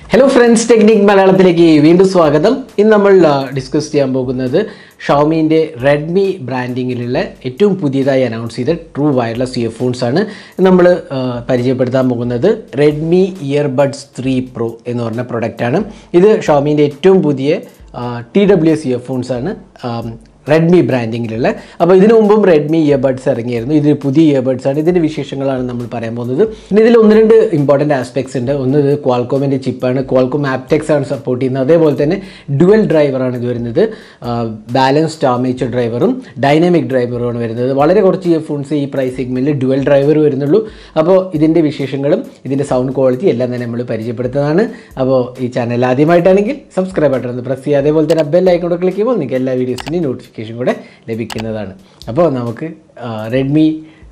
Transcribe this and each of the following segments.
hello friends technique മലയാളത്തിലേക്ക് വീണ്ടും സ്വാഗതം ഇന്ന് നമ്മൾ ഡിസ്കസ് ചെയ്യാൻ പോകുന്നത് ഷോമീൻ്റെ റെഡ്മി ബ്രാൻഡിങ്ങിലുള്ള ഏറ്റവും പുതിയതായി അനൗൺസ് ചെയ്ത ട്രൂ വയർലെസ് ഇയർഫോൺസ് ആണ് നമ്മൾ പരിചയപ്പെടുത്താൻ പോകുന്നത് റെഡ്മി ഇയർബഡ്സ് ത്രീ പ്രോ എന്ന് പറഞ്ഞ പ്രൊഡക്റ്റാണ് ഇത് ഷോമീൻ്റെ ഏറ്റവും പുതിയ ടി ഡബ്ല്യു എസ് ഇയർഫോൺസ് ആണ് റെഡ്മി ബ്രാൻഡിങ്ങിലുള്ള അപ്പോൾ ഇതിനു മുമ്പും റെഡ്മി ഇയർബഡ്സ് ഇറങ്ങിയിരുന്നു ഇത് പുതിയ ഇയർബഡ്സ് ആണ് ഇതിൻ്റെ വിശേഷങ്ങളാണ് നമ്മൾ പറയാൻ പോകുന്നത് പിന്നെ ഇതിൽ ഒന്ന് രണ്ട് ഇമ്പോർട്ടൻറ്റ് ആസ്പെക്ട്സ് ഉണ്ട് ഒന്ന് ഇത് ക്വാൾകോമിൻ്റെ ചിപ്പാണ് ക്വാൾകോം ആപ്റ്റെക്സ് ആണ് സപ്പോർട്ട് ചെയ്യുന്നത് അതേപോലെ തന്നെ ഡുവൽ ഡ്രൈവറാണ് ഇത് വരുന്നത് ബാലൻസ്ഡ് ആർമേച്ചർ ഡ്രൈവറും ഡൈനാമിക് ഡ്രൈവറുമാണ് വരുന്നത് വളരെ കുറച്ച് ഇയർഫോൺസ് ഈ പ്രൈസ് സെഗ്മെൻറ്റിൽ ഡുവൽ ഡ്രൈവർ വരുന്നുള്ളൂ അപ്പോൾ ഇതിൻ്റെ വിശേഷങ്ങളും ഇതിൻ്റെ സൗണ്ട് ക്വാളിറ്റി എല്ലാം തന്നെ നമ്മൾ പരിചയപ്പെടുത്തുന്നതാണ് അപ്പോൾ ഈ ചാനൽ ആദ്യമായിട്ടാണെങ്കിൽ സബ്സ്ക്രൈബ് ബട്ടൺ ഒന്ന് പ്രസ് ചെയ്യുക അതേപോലെ തന്നെ ബെൽ ഐക്കോടെ ക്ലിക്ക് ചെയ്യുമ്പോൾ നിങ്ങൾക്ക് എല്ലാ വീഡിയോസിൻ്റെയും നോട്ടിഫിക്കേഷൻ കൂടെ ലഭിക്കുന്നതാണ് അപ്പോൾ നമുക്ക് റെഡ്മി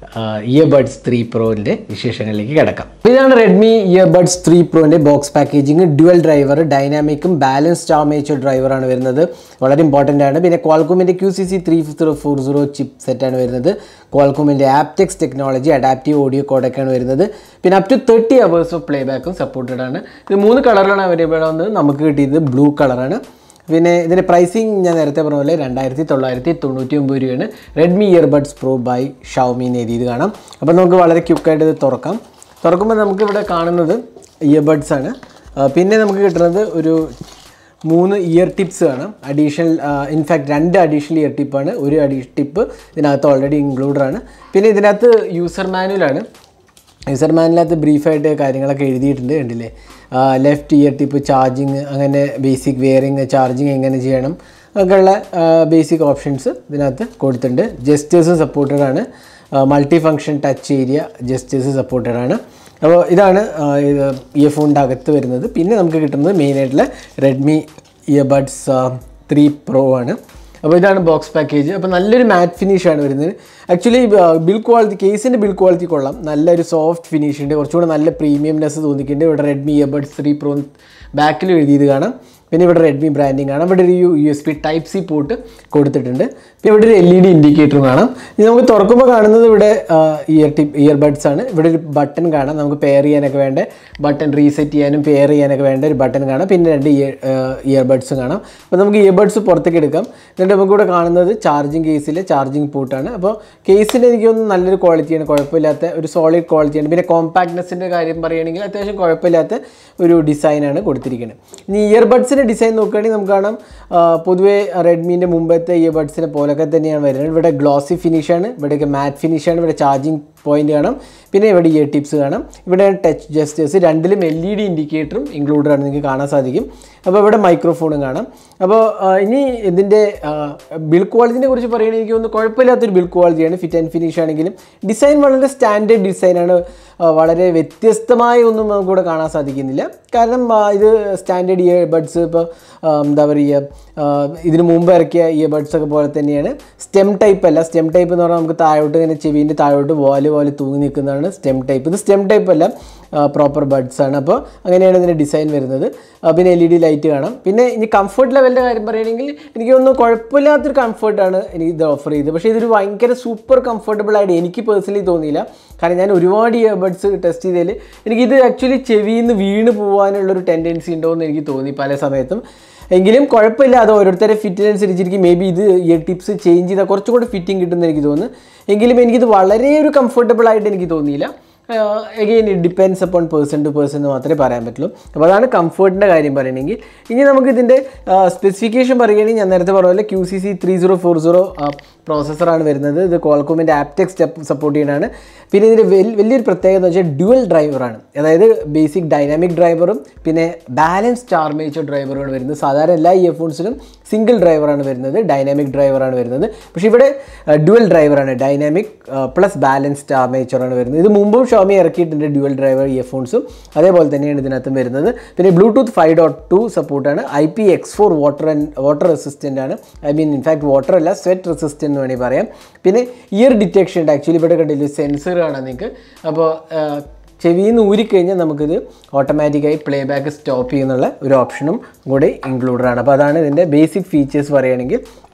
ഇയർബഡ്സ് ത്രീ പ്രോൻ്റെ വിശേഷങ്ങളിലേക്ക് കിടക്കാം ഇതാണ് റെഡ്മി ഇയർബഡ്സ് ത്രീ പ്രോൻ്റെ ബോക്സ് പാക്കേജിങ് ഡ്യുവൽ ഡ്രൈവർ ഡൈനാമിക്കും ബാലൻസ്ഡ് ആർമേച്ചർ ഡ്രൈവറാണ് വരുന്നത് വളരെ ഇമ്പോർട്ടൻ്റ് ആണ് പിന്നെ ക്വാൾകോമിൻ്റെ Q C C three zero four zero chip സെറ്റാണ് വരുന്നത് ക്വാൾകോമിൻ്റെ ആപ്റ്റെക്സ് ടെക്നോളജി അഡാപ്റ്റീവ് ഓഡിയോ കോഡൊക്കെയാണ് വരുന്നത് പിന്നെ up to thirty hours of play ബാക്കും സപ്പോർട്ടഡ് ആണ് ഇത് മൂന്ന് കളറിലാണ് അവൈലബിൾ ആവുന്നത് നമുക്ക് കിട്ടിയത് ബ്ലൂ കളറാണ് പിന്നെ ഇതിൻ്റെ പ്രൈസിങ് ഞാൻ നേരത്തെ പറഞ്ഞ പോലെ രണ്ടായിരത്തി തൊള്ളായിരത്തി തൊണ്ണൂറ്റി ഒമ്പത് രൂപയാണ് Redmi earbuds pro by Xiaomi എന്ന് എഴുതിയത് കാണാം അപ്പോൾ നമുക്ക് വളരെ ക്യുക്കായിട്ട് ഇത് തുറക്കാം തുറക്കുമ്പോൾ നമുക്ക് ഇവിടെ കാണുന്നത് ഇയർബഡ്സ് ആണ് ആ, പിന്നെ നമുക്ക് കിട്ടുന്നത് ഒരു മൂന്ന് ഇയർ ടിപ്സ് കാണാം അഡീഷണൽ ഇൻഫാക്ട് രണ്ട് അഡീഷണൽ ഇയർ ടിപ്പാണ് ഒരു അഡീ ടിപ്പ് ഇതിനകത്ത് ഓൾറെഡി ഇൻക്ലൂഡഡ് ആണ് പിന്നെ ഇതിനകത്ത് യൂസർ മാനുവലാണ് യൂസർ മാനിനകത്ത് ബ്രീഫായിട്ട് കാര്യങ്ങളൊക്കെ എഴുതിയിട്ടുണ്ട് കണ്ടില്ലേ ലെഫ്റ്റ് ഇയർ ടിപ്പ് ചാർജിങ് അങ്ങനെ ബേസിക് വെയറിങ് ചാർജിങ് എങ്ങനെ ചെയ്യണം ഒക്കെയുള്ള ബേസിക് ഓപ്ഷൻസ് ഇതിനകത്ത് കൊടുത്തിട്ടുണ്ട് ജസ്റ്റേഴ്സ് സപ്പോർട്ടഡ് ആണ് multi function touch area gestures supported ആണ് അപ്പോൾ ഇതാണ് ഇയർഫോണിൻ്റെ അകത്ത് വരുന്നത് പിന്നെ നമുക്ക് കിട്ടുന്നത് മെയിനായിട്ടുള്ള റെഡ്മി ഇയർബഡ്സ് ത്രീ പ്രോ ആണ് അപ്പോൾ ഇതാണ് ബോക്സ് പാക്കേജ് അപ്പോൾ നല്ലൊരു മാറ്റ് ഫിനിഷാണ് വരുന്നത് ആക്ച്വലി ബിൽ ക്വാളിറ്റി കേസിൻ്റെ ബിൽ ക്വാളിറ്റി കൊള്ളാം നല്ലൊരു സോഫ്റ്റ് ഫിനിഷ് ഉണ്ട് കുറച്ചുകൂടെ നല്ല പ്രീമിയംനെസ് തോന്നിക്കുന്നുണ്ട് ഇവിടെ റെഡ്മി ഇയർബഡ്സ് ത്രീ പ്രോ ബാക്കിൽ എഴുതിയത് കാണാം പിന്നെ ഇവിടെ റെഡ്മി ബ്രാൻഡിങ് കാണാം ഇവിടെ ഒരു U U S B type C port കൊടുത്തിട്ടുണ്ട് പിന്നെ ഇവിടെ ഒരു എൽ ഇ ഡി ഇൻഡിക്കേറ്ററും കാണാം ഇനി നമുക്ക് തുറക്കുമ്പോൾ കാണുന്നത് ഇവിടെ ഇയർ ടിപ്പ് ഇയർബഡ്സ് ആണ് ഇവിടെ ഒരു ബട്ടൺ കാണാം നമുക്ക് പെയർ ചെയ്യാനൊക്കെ വേണ്ട ബട്ടൺ റീസെറ്റ് ചെയ്യാനും പെയർ ചെയ്യാനൊക്കെ വേണ്ട ഒരു ബട്ടൺ കാണാം പിന്നെ രണ്ട് ഇയർ ഇയർബഡ്സും കാണാം അപ്പോൾ നമുക്ക് ഇയർബഡ്സ് പുറത്തേക്ക് എടുക്കാം എന്നിട്ട് നമുക്ക് ഇവിടെ കാണുന്നത് ചാർജിങ് കേസിലെ ചാർജിങ് പോർട്ടാണ് അപ്പോൾ കേസിന് എനിക്ക് തോന്നുന്നു നല്ലൊരു ക്വാളിറ്റിയാണ് കുഴപ്പമില്ലാത്ത ഒരു സോളിഡ് ക്വാളിറ്റിയാണ് പിന്നെ കോമ്പാക്ട്നെസ്സിൻ്റെ കാര്യം പറയുകയാണെങ്കിൽ അത്യാവശ്യം കുഴപ്പമില്ലാത്ത ഒരു ഡിസൈനാണ് കൊടുത്തിരിക്കുന്നത് ഇനി ഇയർബഡ്സിൻ്റെ ഡിസൈൻ നോക്കുകയാണെങ്കിൽ നമുക്ക് കാണാം ആ, പൊതുവേ റെഡ്മീൻ്റെ മുമ്പത്തെ ഇയർബഡ്സിനെ പോലൊക്കെ തന്നെയാണ് വരുന്നത് ഇവിടെ ഗ്ലോസി ഫിനിഷാണ് ഇവിടെയൊക്കെ മാറ്റ് ഫിനിഷാണ് ഇവിടെ ചാർജിങ് പോയിന്റ് കാണാം പിന്നെ ഇവിടെ ഇയർ ടിപ്സ് കാണാം ഇവിടെ ടച്ച് ജസ്റ്റേഴ്സ് രണ്ടിലും എൽ ഇ ഡി ഇൻഡിക്കേറ്ററും ഇൻക്ലൂഡഡ് ആണ് നിങ്ങൾക്ക് കാണാൻ സാധിക്കും അപ്പോൾ ഇവിടെ മൈക്രോഫോണും കാണാം അപ്പോൾ ആ, ഇനി ഇതിൻ്റെ ബിൽ ക്വാളിറ്റിനെ കുറിച്ച് പറയുകയാണെങ്കിൽ എനിക്ക് തോന്നുന്നു കുഴപ്പമില്ലാത്തൊരു ബിൽ ക്വാളിറ്റിയാണ് ഫിറ്റ് ആൻഡ് ഫിനിഷ് ആണെങ്കിലും ഡിസൈൻ വളരെ സ്റ്റാൻഡേർഡ് ഡിസൈനാണ് വളരെ വ്യത്യസ്തമായ ഒന്നും നമുക്കിവിടെ കാണാൻ സാധിക്കുന്നില്ല കാരണം ആ, ഇത് സ്റ്റാൻഡേർഡ് ഇയർ ബഡ്സ് ഇപ്പോൾ എന്താ പറയുക ആ, ഇതിന് മുമ്പ് ഇറക്കിയ ഇയർ ബഡ്സ് ഒക്കെ പോലെ തന്നെയാണ് സ്റ്റെം ടൈപ്പ് അല്ല സ്റ്റെം ടൈപ്പ് എന്ന് പറഞ്ഞാൽ നമുക്ക് താഴോട്ട് ഇങ്ങനെ ചെവിൻ്റെ താഴോട്ട് വാല് പോലെ തൂങ്ങി നിൽക്കുന്നതാണ് സ്റ്റെം ടൈപ്പ് ഇത് സ്റ്റെം ടൈപ്പ് അല്ല പ്രോപ്പർ ബഡ്സ് ആണ് അപ്പോൾ അങ്ങനെയാണ് ഇതിൻ്റെ ഡിസൈൻ വരുന്നത് ആ, പിന്നെ എൽ ഇ ഡി ലൈറ്റ് കാണാം പിന്നെ ഇനി കംഫർട്ട് ലെവലിൻ്റെ കാര്യം പറയുകയാണെങ്കിൽ എനിക്ക് തോന്നുന്നു കുഴപ്പമില്ലാത്തൊരു കംഫർട്ടാണ് എനിക്ക് ഇത് ഓഫർ ചെയ്തത് പക്ഷേ ഇതൊരു ഭയങ്കര സൂപ്പർ കംഫർട്ടബിൾ ആയിട്ട് എനിക്ക് പേഴ്സണലി തോന്നിയില്ല കാരണം ഞാൻ ഒരുപാട് ഇയർബഡ്സ് ടെസ്റ്റ് ചെയ്തതിൽ എനിക്കിത് ആക്ച്വലി ചെവിയിൽ നിന്ന് വീണ് പോകാനുള്ളൊരു ടെൻഡൻസി ഉണ്ടോ എന്ന് എനിക്ക് തോന്നി പല സമയത്തും എങ്കിലും കുഴപ്പമില്ല അത് ഓരോരുത്തരെ ഫിറ്റിനനുസരിച്ചിരിക്കും മേ ബി ഇത് ഇയർ ടിപ്സ് ചേഞ്ച് ചെയ്താൽ കുറച്ചും കൂടെ ഫിറ്റിംഗ് കിട്ടുമെന്ന് എനിക്ക് തോന്നുന്നു എങ്കിലും എനിക്കിത് വളരെ ഒരു കംഫർട്ടബിൾ ആയിട്ട് എനിക്ക് തോന്നിയില്ല again it depends upon person to person എന്ന് മാത്രമേ പറയാൻ പറ്റുള്ളൂ അപ്പോൾ അതാണ് കംഫർട്ടിൻ്റെ കാര്യം പറയണമെങ്കിൽ ഇനി നമുക്ക് ഇതിൻ്റെ സ്പെസിഫിക്കേഷൻ പറയുകയാണെങ്കിൽ ഞാൻ നേരത്തെ പറഞ്ഞ പോലെ Q C C three zero four zero പ്രോസസ്സറാണ് വരുന്നത് ഇത് കോൾകോമിൻ്റെ ആപ്റ്റെക് സ്റ്റെപ്പ് സപ്പോർട്ട് ചെയ്യുന്നതാണ് പിന്നെ ഇതിൻ്റെ വലി- വലിയൊരു പ്രത്യേകത എന്ന് വെച്ചാൽ ഡ്യുവൽ ഡ്രൈവറാണ് അതായത് ബേസിക് ഡൈനാമിക് ഡ്രൈവറും പിന്നെ ബാലൻസ്ഡ് ആർമേച്ചർ ഡ്രൈവറുമാണ് വരുന്നത് സാധാരണ എല്ലാ ഇയർഫോൺസിലും സിംഗിൾ ഡ്രൈവറാണ് വരുന്നത് ഡൈനാമിക് ഡ്രൈവറാണ് വരുന്നത് പക്ഷേ ഇവിടെ ഡ്യുവൽ ഡ്രൈവറാണ് ഡൈനാമിക് പ്ലസ് ബാലൻസ്ഡ് ആർമേച്ചറാണ് വരുന്നത് ഇത് മുമ്പും ഷോമി ഇറക്കിയിട്ടുണ്ട് ഡ്യുവൽ ഡ്രൈവർ ഇയർഫോൺസും അതേപോലെ തന്നെയാണ് ഇതിനകത്തും വരുന്നത് പിന്നെ ബ്ലൂടൂത്ത് ഫൈവ് ഡോട്ട് ടു സപ്പോർട്ടാണ് I P X four water and water resistant ആണ് ഐ മീൻ ഇൻഫാക്ട് വാട്ടർ അല്ല സ്വെറ്റ് റെസിസ്റ്റൻ്റ് എന്ന് വേണമെങ്കിൽ പറയാം പിന്നെ ഇയർ ഡിറ്റക്ഷൻ ഉണ്ട് ആക്ച്വലി ഇവിടെ കണ്ടില്ല സെൻസർ കാണാം നിങ്ങൾക്ക് അപ്പോൾ ചെവിയിൽ നിന്ന് ഊരിക്കഴിഞ്ഞാൽ നമുക്കിത് ഓട്ടോമാറ്റിക്കായി പ്ലേ ബാക്ക് സ്റ്റോപ്പ് ചെയ്യുന്നുള്ള ഒരു ഓപ്ഷനും കൂടി ഇൻക്ലൂഡഡ് ആണ് അപ്പോൾ അതാണ് ഇതിൻ്റെ ബേസിക് ഫീച്ചേഴ്സ് പറയുകയാണെങ്കിൽ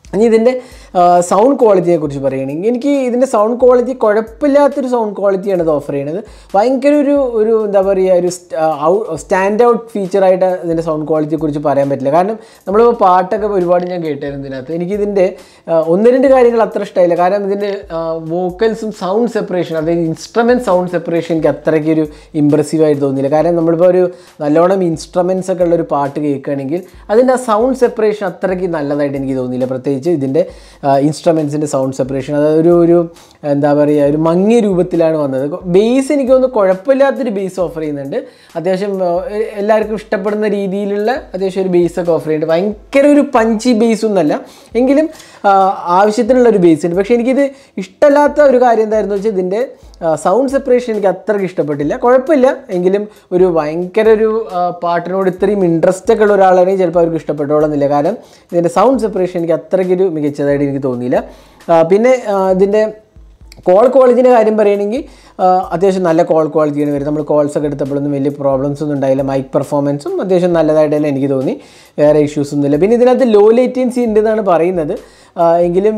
ഇനി ഇതിൻ്റെ സൗണ്ട് ക്വാളിറ്റിയെ കുറിച്ച് പറയുകയാണെങ്കിൽ എനിക്ക് ഇതിൻ്റെ സൗണ്ട് ക്വാളിറ്റി കുഴപ്പമില്ലാത്തൊരു സൗണ്ട് ക്വാളിറ്റിയാണ് ഇത് ഓഫർ ചെയ്യുന്നത് ഭയങ്കര ഒരു ഒരു എന്താ പറയുക ഒരു സ്റ്റാൻഡ് ഔട്ട് ഫീച്ചറായിട്ട് ഇതിൻ്റെ സൗണ്ട് ക്വാളിറ്റിയെ കുറിച്ച് പറയാൻ പറ്റില്ല കാരണം നമ്മളിപ്പോൾ പാട്ടൊക്കെ ഒരുപാട് ഞാൻ കേട്ടായിരുന്നു ഇതിനകത്ത് എനിക്കിതിൻ്റെ ആ, ഒന്ന് രണ്ട് കാര്യങ്ങൾ അത്ര ഇഷ്ടമായില്ല കാരണം ഇതിൻ്റെ വോക്കൽസും സൗണ്ട് സെപ്പറേഷൻ അതായത് ഇൻസ്ട്രുമെൻറ്റ് സൗണ്ട് സെപ്പറേഷൻ എനിക്ക് അത്രയ്ക്ക് ഒരു ഇമ്പ്രസീവായിട്ട് തോന്നിയില്ല കാരണം നമ്മളിപ്പോൾ ഒരു നല്ലോണം ഇൻസ്ട്രുമെൻറ്റ്സ് ഒക്കെ ഉള്ള ഒരു പാട്ട് കേൾക്കുകയാണെങ്കിൽ അതിൻ്റെ ആ സൗണ്ട് സെപ്പറേഷൻ അത്രയ്ക്ക് നല്ലതായിട്ട് എനിക്ക് തോന്നിയില്ല പ്രത്യേകിച്ച് ഇതിൻ്റെ ഇൻസ്ട്രുമെൻസിൻ്റെ സൗണ്ട് സെപ്പറേഷൻ അതായത് ഒരു ഒരു എന്താ പറയുക ഒരു മങ്ങിയ രൂപത്തിലാണ് വന്നത് ബേസ് എനിക്ക് തോന്നുന്നു കുഴപ്പമില്ലാത്തൊരു ബേസ് ഓഫർ ചെയ്യുന്നുണ്ട് അത്യാവശ്യം ആ, എ- എല്ലാവർക്കും ഇഷ്ടപ്പെടുന്ന രീതിയിലുള്ള അത്യാവശ്യം ഒരു ബേസ് ഒക്കെ ഓഫർ ചെയ്യുന്നുണ്ട് ഭയങ്കര ഒരു പഞ്ചി ബേസ് ഒന്നല്ല എങ്കിലും ആ, ആവശ്യത്തിനുള്ള ഒരു ബേസ് ഉണ്ട് പക്ഷേ എനിക്കിത് ഇഷ്ടമല്ലാത്ത ഒരു കാര്യം എന്തായിരുന്നു വെച്ചാൽ ഇതിൻ്റെ സൗണ്ട് സെപ്പറേഷൻ എനിക്ക് അത്രയ്ക്ക് ഇഷ്ടപ്പെട്ടില്ല കുഴപ്പമില്ല എങ്കിലും ഒരു ഭയങ്കര ഒരു ആ, പാട്ടിനോട് ഇത്രയും ഇൻട്രസ്റ്റ് ഒക്കെ ഉള്ള ഒരാളാണെങ്കിൽ ചിലപ്പോൾ അവർക്ക് ഇഷ്ടപ്പെട്ടോളന്നില്ല കാരണം ഇതിൻ്റെ സൗണ്ട് സെപ്പറേഷൻ എനിക്ക് അത്രയ്ക്ക് ഒരു മികച്ചതായിട്ട് എനിക്ക് തോന്നിയില്ല ആ, പിന്നെ ആ, ഇതിൻ്റെ കോൾ ക്വാളിറ്റിൻ്റെ കാര്യം പറയുകയാണെങ്കിൽ ആ, അത്യാവശ്യം നല്ല കോൾ ക്വാളിറ്റിയാണ് വരുന്നത് നമ്മൾ കോൾസ് ഒക്കെ എടുത്തപ്പോഴൊന്നും വലിയ പ്രോബ്ലംസ് ഒന്നും ഉണ്ടായില്ല മൈക്ക് പെർഫോമൻസും അത്യാവശ്യം നല്ലതായിട്ട് തന്നെ എനിക്ക് തോന്നി വേറെ ഇഷ്യൂസ് ഒന്നുമില്ല പിന്നെ ഇതിനകത്ത് ലോ ലേറ്റൻസി ഉണ്ടെന്നാണ് പറയുന്നത് ആ, എങ്കിലും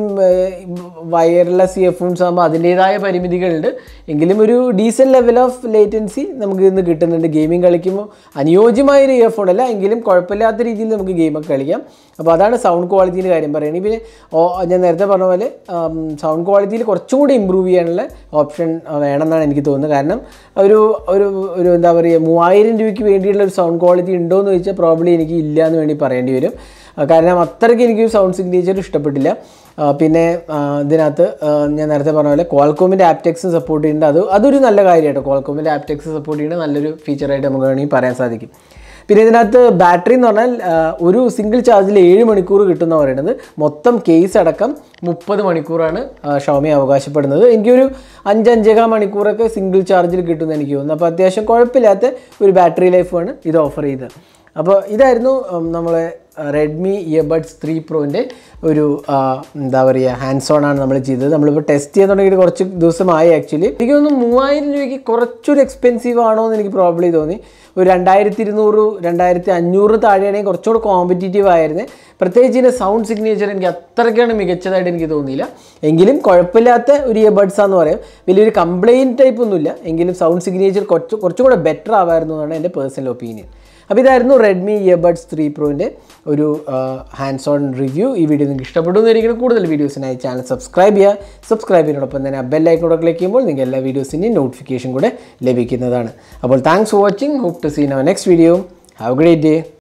വയർലെസ് ഇയർഫോൺസ് ആകുമ്പോൾ അതിൻ്റേതായ പരിമിതികളുണ്ട് എങ്കിലും ഒരു ഡീസൻറ്റ് ലെവൽ ഓഫ് ലേറ്റൻസി നമുക്ക് ഇന്ന് കിട്ടുന്നുണ്ട് ഗെയിമിംഗ് കളിക്കുമ്പോൾ അനുയോജ്യമായൊരു ഇയർഫോൺ അല്ല എങ്കിലും കുഴപ്പമില്ലാത്ത രീതിയിൽ നമുക്ക് ഗെയിമൊക്കെ കളിക്കാം അപ്പോൾ അതാണ് സൗണ്ട് ക്വാളിറ്റീൻ്റെ കാര്യം പറയുന്നത് പിന്നെ ഓ ഞാൻ നേരത്തെ പറഞ്ഞ പോലെ സൗണ്ട് ക്വാളിറ്റിയിൽ കുറച്ചും കൂടി ഇമ്പ്രൂവ് ചെയ്യാനുള്ള ഓപ്ഷൻ വേണമെന്നാണ് എനിക്ക് തോന്നുന്നത് കാരണം ഒരു ഒരു ഒരു എന്താ പറയുക മൂവായിരം രൂപയ്ക്ക് വേണ്ടിയുള്ള ഒരു സൗണ്ട് ക്വാളിറ്റി ഉണ്ടോ എന്ന് ചോദിച്ചാൽ പ്രോബ്ലി എനിക്ക് ഇല്ല എന്ന് വേണ്ടി പറയേണ്ടി വരും ആ, കാരണം അത്രയ്ക്ക് എനിക്ക് സൗണ്ട് സിഗ്നേച്ചർ ഇഷ്ടപ്പെട്ടില്ല ആ, പിന്നെ ആ, ഇതിനകത്ത് ആ, ഞാൻ നേരത്തെ പറഞ്ഞ പോലെ ക്വാൾകോമിൻ്റെ ആപ്റ്റെക്സ് സപ്പോർട്ട് ചെയ്യുന്നുണ്ട് അത് അതൊരു നല്ല കാര്യമായിട്ട് ക്വാൾകോമിൻ്റെ ആപ്റ്റെക്സ് സപ്പോർട്ട് ചെയ്യുന്ന നല്ലൊരു ഫീച്ചറായിട്ട് നമുക്ക് വേണമെങ്കിൽ പറയാൻ സാധിക്കും പിന്നെ ഇതിനകത്ത് ബാറ്ററി എന്ന് പറഞ്ഞാൽ ആ, ഒരു സിംഗിൾ ചാർജിൽ ഏഴ് മണിക്കൂർ കിട്ടുന്ന പറയുന്നത് മൊത്തം കേസ് അടക്കം മുപ്പത് മണിക്കൂറാണ് ആ, ഷോമി അവകാശപ്പെടുന്നത് എനിക്കൊരു അഞ്ച് അഞ്ചേകാൽ മണിക്കൂറൊക്കെ സിംഗിൾ ചാർജിൽ കിട്ടുമെന്ന് എനിക്ക് തോന്നുന്നു അപ്പോൾ അത്യാവശ്യം കുഴപ്പമില്ലാത്ത ഒരു ബാറ്ററി ലൈഫാണ് ഇത് ഓഫർ ചെയ്തത് അപ്പോൾ ഇതായിരുന്നു ഉം, നമ്മളെ റെഡ്മി ഇയർബഡ്സ് ത്രീ പ്രോൻ്റെ ഒരു ആ, എന്താ പറയുക ഹാൻഡ്സ് ഓൺ ആണ് നമ്മൾ ചെയ്തത് നമ്മളിപ്പോൾ ടെസ്റ്റ് ചെയ്യാൻ തുടങ്ങിയിട്ട് കുറച്ച് ദിവസമായി ആക്ച്വലി എനിക്ക് തോന്നുന്നു മൂവായിരം രൂപയ്ക്ക് കുറച്ചൊരു എക്സ്പെൻസീവ് ആണോ എന്ന് എനിക്ക് പ്രോബ്ലി തോന്നി ഒരു രണ്ടായിരത്തി ഇരുന്നൂറ് രണ്ടായിരത്തി അഞ്ഞൂറ് താഴെയാണെങ്കിൽ കുറച്ചുകൂടെ കോമ്പറ്റീറ്റീവ് ആയിരുന്നു പ്രത്യേകിച്ച് ഇതിൻ്റെ സൗണ്ട് സിഗ്നേച്ചർ എനിക്ക് അത്രയ്ക്കാണ് മികച്ചതായിട്ട് എനിക്ക് തോന്നിയില്ല എങ്കിലും കുഴപ്പമില്ലാത്ത ഒരു ഇയർബഡ്സ് ആണെന്ന് പറയാം വലിയൊരു കംപ്ലയിൻറ്റ് ടൈപ്പ് ഒന്നുമില്ല എങ്കിലും സൗണ്ട് സിഗ്നേച്ചർ കുറച്ച് കുറച്ചുകൂടെ ബെറ്റർ ആവായിരുന്നു എന്നാണ് എൻ്റെ പേഴ്സണൽ ഒപ്പീനിയൻ അപ്പോൾ ഇതായിരുന്നു റെഡ്മി ഇയർബഡ്സ് ത്രീ പ്രോൻ്റെ ഒരു ഹാൻഡ്സ് ഓൺ റിവ്യൂ ഈ വീഡിയോ നിങ്ങൾക്ക് ഇഷ്ടപ്പെട്ടു എന്നിരിക്കുന്ന കൂടുതൽ വീഡിയോസിനായി ചാനൽ സബ്സ്ക്രൈബ് ചെയ്യുക സബ്സ്ക്രൈബ് ചെയ്യുന്നതോടൊപ്പം തന്നെ ബെല്ലൈക്കോടെ ക്ലിക്ക് ചെയ്യുമ്പോൾ നിങ്ങൾക്ക് എല്ലാ വീഡിയോസിൻ്റെയും നോട്ടിഫിക്കേഷൻ കൂടെ ലഭിക്കുന്നതാണ് അപ്പോൾ thanks for watching hope to see in our next video have great day